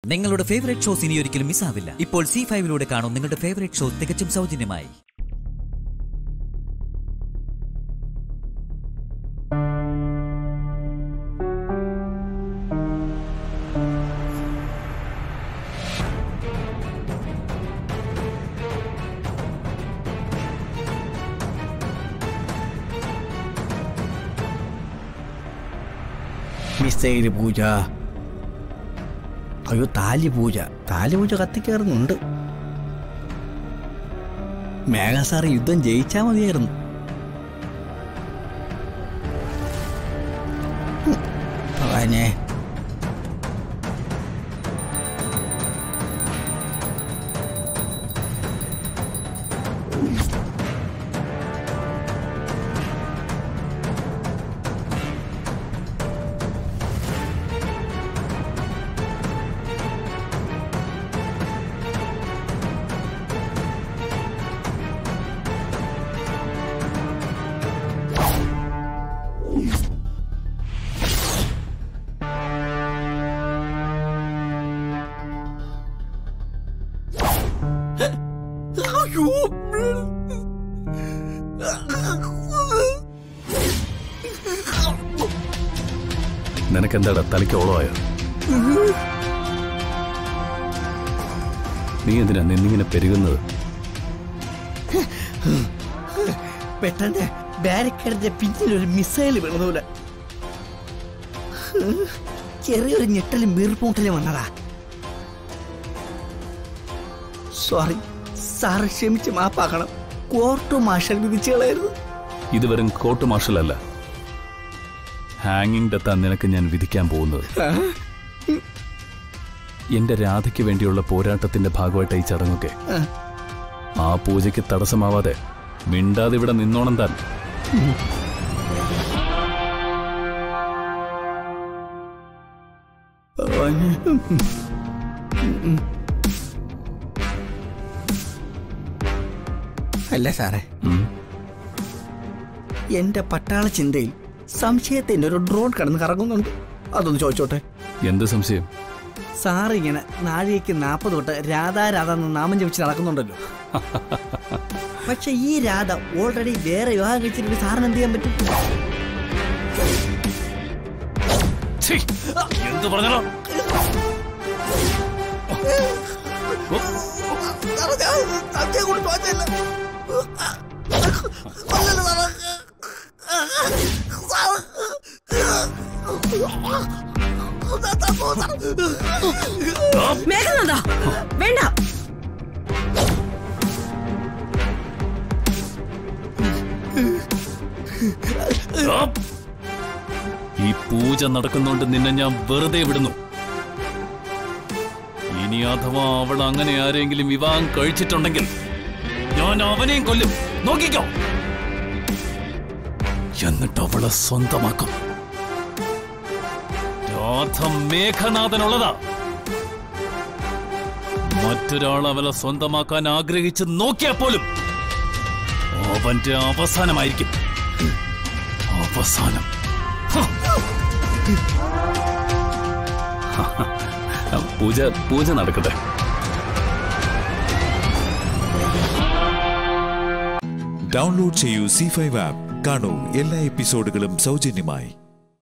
നിങ്ങളുടെ favourite shows ഇനി ഒരിക്കലും മിസ്സാവില്ല ഇപ്പോൾ സി ഫൈവിലൂടെ കാണും നിങ്ങളുടെ ഫേവറേറ്റ് ഷോ തികച്ചും സൗജന്യമായി മിസൈല് പൂജ അയ്യോ താലി പൂജ താലി പൂജ കത്തിക്കയറുന്നുണ്ട് മേഘ സാർ യുദ്ധം ജയിച്ചാ മതിയായിരുന്നു ഉം, ഭഗവാനെ നിനക്കെന്താടാ തലയ്ക്ക് ഓളമായോ നീ എന്തിനാ നിന്നിങ്ങനെ പെരുകുന്നത് പെട്ടെന്ന് ബാരിക്കേഡിന്റെ പിന്നിൽ ഒരു മിസൈൽ വീണതുപോലെ ചെറിയൊരു ഞെട്ടലും വീർപ്പൂട്ടലും വന്നതാ സോറി സാറ് ക്ഷമിച്ച് മാപ്പാക്കണം കോർട്ട് മാർഷൽ വിധിച്ചു കളയരുത് ഇത് വെറും കോർട്ട് മാർഷലല്ല ഹാങ്ങിങ് ഡെത്താ നിനക്ക് ഞാൻ വിധിക്കാൻ പോകുന്നത് എന്റെ രാധയ്ക്ക് വേണ്ടിയുള്ള പോരാട്ടത്തിന്റെ ഭാഗമായിട്ട് ഈ ചടങ്ങൊക്കെ ആ പൂജയ്ക്ക് തടസ്സമാവാതെ മിണ്ടാതെ ഇവിടെ നിന്നോണം താൻ അല്ല സാറേ ഉം. എന്റെ പട്ടാള ചിന്തയിൽ സംശയത്തിന്റെ ഒരു ഡ്രോൺ കിടന്ന് കറങ്ങുന്നുണ്ട് അതൊന്ന് ചോദിച്ചോട്ടെ എന്ത് സംശയം സാർ ഇങ്ങനെ നാഴികയ്ക്ക് നാൽപ്പത് തൊട്ട് രാധാ രാധ എന്ന് നാമം ജപിച്ച് നടക്കുന്നുണ്ടല്ലോ പക്ഷെ ഈ രാധ ഓൾറെഡി വേറെ വിവാഹം കഴിച്ചിട്ട് സാറിന് എന്ത് ചെയ്യാൻ പറ്റും ഛീ! എന്ത് പറഞ്ഞോ മേഘനാഥ വേണ്ട ഈ പൂജ നടക്കുന്നോണ്ട് നിന്നെ ഞാൻ വെറുതെ വിടുന്നു ഇനി അഥവാ അവൾ അങ്ങനെ ആരെങ്കിലും വിവാഹം കഴിച്ചിട്ടുണ്ടെങ്കിൽ ഞാൻ അവനെയും കൊല്ലും നോക്കിക്കോ എന്നിട്ട് അവളെ സ്വന്തമാക്കും രാധ മേഘനാഥനുള്ളതാ മറ്റൊരാൾ അവളെ സ്വന്തമാക്കാൻ ആഗ്രഹിച്ച് നോക്കിയാൽ പോലും അവന്റെ അവസാനമായിരിക്കും അവസാനം പൂജ പൂജ നടക്കട്ടെ ഡൗൺലോഡ് ചെയ്യൂ സി ഫൈവ് ആപ്പ് കാണൂ എല്ലാ എപ്പിസോഡുകളും സൗജന്യമായി